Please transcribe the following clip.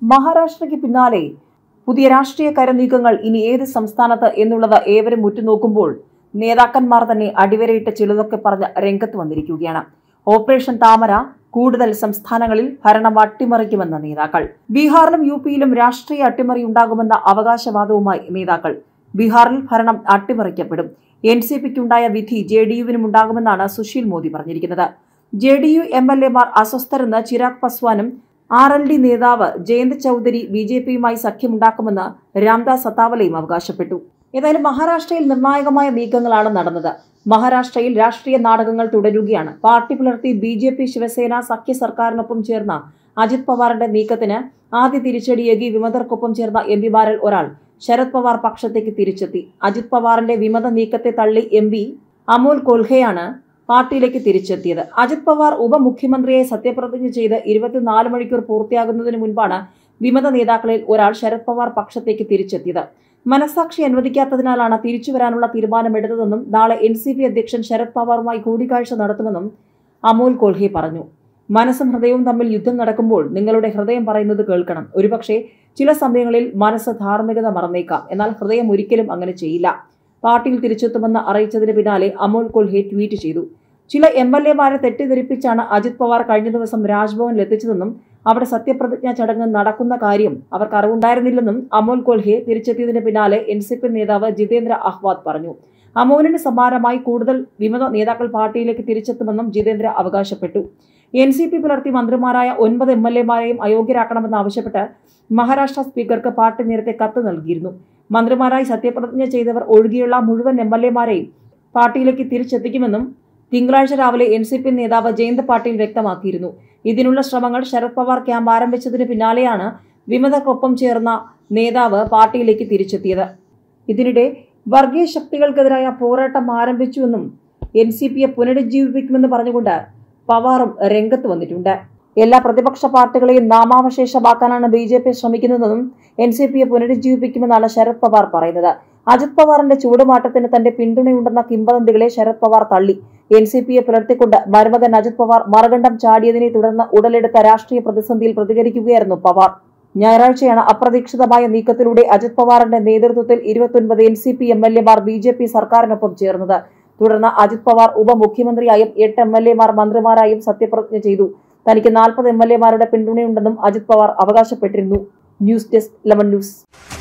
മഹാരാഷ്ട്രയ്ക്ക് പിന്നാലെ പുതിയ രാഷ്ട്രീയ കരനീക്കങ്ങൾ ഇനി ഏത് സംസ്ഥാനത്ത് എന്നുള്ളത് ഏവരും ഉറ്റുനോക്കുമ്പോൾ നേതാക്കന്മാർ തന്നെ അടിവരയിട്ട് ചിലതൊക്കെ പറഞ്ഞ് രംഗത്ത് വന്നിരിക്കുകയാണ് ഓപ്പറേഷൻ താമര കൂടുതൽ സംസ്ഥാനങ്ങളിൽ ഭരണം അട്ടിമറിക്കുമെന്ന നേതാക്കൾ ബീഹാറിലും യു പിയിലും രാഷ്ട്രീയ അട്ടിമറി ഉണ്ടാകുമെന്ന അവകാശവാദവുമായി നേതാക്കൾ ബീഹാറിൽ ഭരണം അട്ടിമറിക്കപ്പെടും എൻ സി പിക്കുണ്ടായ വിധി ജെ ഡി യുവിനും ഉണ്ടാകുമെന്നാണ് സുശീൽ മോദി പറഞ്ഞിരിക്കുന്നത് J D U M L എമാർ അസ്വസ്ഥരെന്ന് ചിരാഗ് പസ്വാനും ആർ എൽ ഡി നേതാവ് ജയന്ത് ചൌധരി ബി ജെ പിയുമായി സഖ്യമുണ്ടാക്കുമെന്ന് രാംദാസ് അത്താവലയും അവകാശപ്പെട്ടു ഏതായാലും മഹാരാഷ്ട്രയിൽ നിർണായകമായ നീക്കങ്ങളാണ് നടന്നത് മഹാരാഷ്ട്രയിൽ രാഷ്ട്രീയ നാടകങ്ങൾ തുടരുകയാണ് പാർട്ടി പുലർത്തി ബി ജെ പി ശിവസേന സഖ്യ സർക്കാരിനൊപ്പം ചേർന്ന അജിത് പവാറിന്റെ നീക്കത്തിന് ആദ്യ തിരിച്ചടിയേകി വിമതർക്കൊപ്പം ചേർന്ന എം പിമാരിൽ ഒരാൾ ശരത് പവാർ പക്ഷത്തേക്ക് തിരിച്ചെത്തി അജിത് പവാറിന്റെ വിമത നീക്കത്തെ തള്ളി എം പി അമോൽ കൊൽഹയാണ് പാർട്ടിയിലേക്ക് തിരിച്ചെത്തിയത് അജിത് പവാർ ഉപമുഖ്യമന്ത്രിയെ സത്യപ്രതിജ്ഞ ചെയ്ത് ഇരുപത്തിനാല് മണിക്കൂർ പൂർത്തിയാകുന്നതിന് മുൻപാണ് വിമത നേതാക്കളിൽ ഒരാൾ ശരത് പവാർ പക്ഷത്തേക്ക് തിരിച്ചെത്തിയത് മനസാക്ഷി അനുവദിക്കാത്തതിനാലാണ് തിരിച്ചു വരാനുള്ള തീരുമാനമെടുത്തതെന്നും നാളെ എൻ സി പി അധ്യക്ഷൻ ശരത് പവാറുമായി കൂടിക്കാഴ്ച നടത്തുമെന്നും അമോൽ കോൽഹെ പറഞ്ഞു മനസ്സും ഹൃദയവും തമ്മിൽ യുദ്ധം നടക്കുമ്പോൾ നിങ്ങളുടെ ഹൃദയം പറയുന്നത് കേൾക്കണം ഒരുപക്ഷെ ചില സമയങ്ങളിൽ മനസ്സ് ധാർമ്മികത മറന്നേക്കാം എന്നാൽ ഹൃദയം ഒരിക്കലും അങ്ങനെ ചെയ്യില്ല പാർട്ടിയിൽ തിരിച്ചെത്തുമെന്ന് അറിയിച്ചതിന് പിന്നാലെ അമോൽ കൊൽഹെ ട്വീറ്റ് ചെയ്തു ചില എം എൽ എമാരെ തെറ്റിദ്ധരിപ്പിച്ചാണ് അജിത് പവാർ കഴിഞ്ഞ ദിവസം രാജ്ഭവനിൽ എത്തിച്ചതെന്നും അവിടെ സത്യപ്രതിജ്ഞാ ചടങ്ങ് നടക്കുന്ന കാര്യം അവർക്ക് അറിവുണ്ടായിരുന്നില്ലെന്നും അമോൽ കൊൽഹെ തിരിച്ചെത്തിയതിന് പിന്നാലെ എൻ സി പി നേതാവ് ജിതേന്ദ്ര അഹ്വാദ് പറഞ്ഞു അമോലിന് സമാനമായി കൂടുതൽ വിമത നേതാക്കൾ പാർട്ടിയിലേക്ക് തിരിച്ചെത്തുമെന്നും ജിതേന്ദ്ര അവകാശപ്പെട്ടു എൻ സി പി പുലർത്തി മന്ത്രിമാരായ ഒൻപത് എം എൽ എമാരെയും അയോഗ്യരാക്കണമെന്നാവശ്യപ്പെട്ട് മഹാരാഷ്ട്ര സ്പീക്കർക്ക് പാർട്ടി നേരത്തെ കത്ത് നൽകിയിരുന്നു മന്ത്രിമാരായി സത്യപ്രതിജ്ഞ ചെയ്തവർ ഒഴികെയുള്ള മുഴുവൻ എം എൽ എമാരെയും പാർട്ടിയിലേക്ക് തിരിച്ചെത്തിക്കുമെന്നും തിങ്കളാഴ്ച രാവിലെ എൻ സി പി നേതാവ് ജയന്ത് പാട്ടീൽ വ്യക്തമാക്കിയിരുന്നു ഇതിനുള്ള ശ്രമങ്ങൾ ശരത് പവാർ ക്യാമ്പ് ആരംഭിച്ചതിന് പിന്നാലെയാണ് വിമതക്കൊപ്പം ചേർന്ന നേതാവ് പാർട്ടിയിലേക്ക് തിരിച്ചെത്തിയത് ഇതിനിടെ വർഗീയ ശക്തികൾക്കെതിരായ പോരാട്ടം ആരംഭിച്ചുവെന്നും എൻ സി പിയെ പുനരുജ്ജീവിപ്പിക്കുമെന്ന് പറഞ്ഞുകൊണ്ട് പവാറും രംഗത്ത് വന്നിട്ടുണ്ട് എല്ലാ പ്രതിപക്ഷ പാർട്ടികളെയും നാമാവശേഷമാക്കാനാണ് ബി ജെ പി ശ്രമിക്കുന്നതെന്നും എൻ സി പിയെ പുനരുജ്ജീവിപ്പിക്കുമെന്നാണ് ശരത് പവാർ പറയുന്നത് അജിത് പവാറിന്റെ ചൂടുമാറ്റത്തിന് തന്റെ പിന്തുണയുണ്ടെന്ന കിംവദന്തികളെ ശരത് പവാർ തള്ളി എൻ സി പിയെ പുലർത്തിക്കൊണ്ട് മരുമകൻ അജിത് പവാർ മറുകണ്ഠം ചാടിയതിനെ തുടർന്ന് ഉടലെടുത്ത രാഷ്ട്രീയ പ്രതിസന്ധിയിൽ പ്രതികരിക്കുകയായിരുന്നു പവാർ ഞായറാഴ്ചയാണ് അപ്രതീക്ഷിതമായ നീക്കത്തിലൂടെ അജിത് പവാറിന്റെ നേതൃത്വത്തിൽ ഇരുപത്തൊൻപത് N C P M L എമാർ ബി ജെ പി സർക്കാരിനൊപ്പം ചേർന്നത് തുടർന്ന് അജിത് പവാർ ഉപമുഖ്യമന്ത്രിയായും എട്ട് എം എൽ എമാർ മന്ത്രിമാരായും സത്യപ്രതിജ്ഞ ചെയ്തു തനിക്ക് നാൽപ്പത് എം എൽ എമാരുടെ പിന്തുണയുണ്ടെന്നും അജിത് പവാർ അവകാശപ്പെട്ടിരുന്നു ന്യൂസ് ഡെസ്ക് ലെമൺ ന്യൂസ്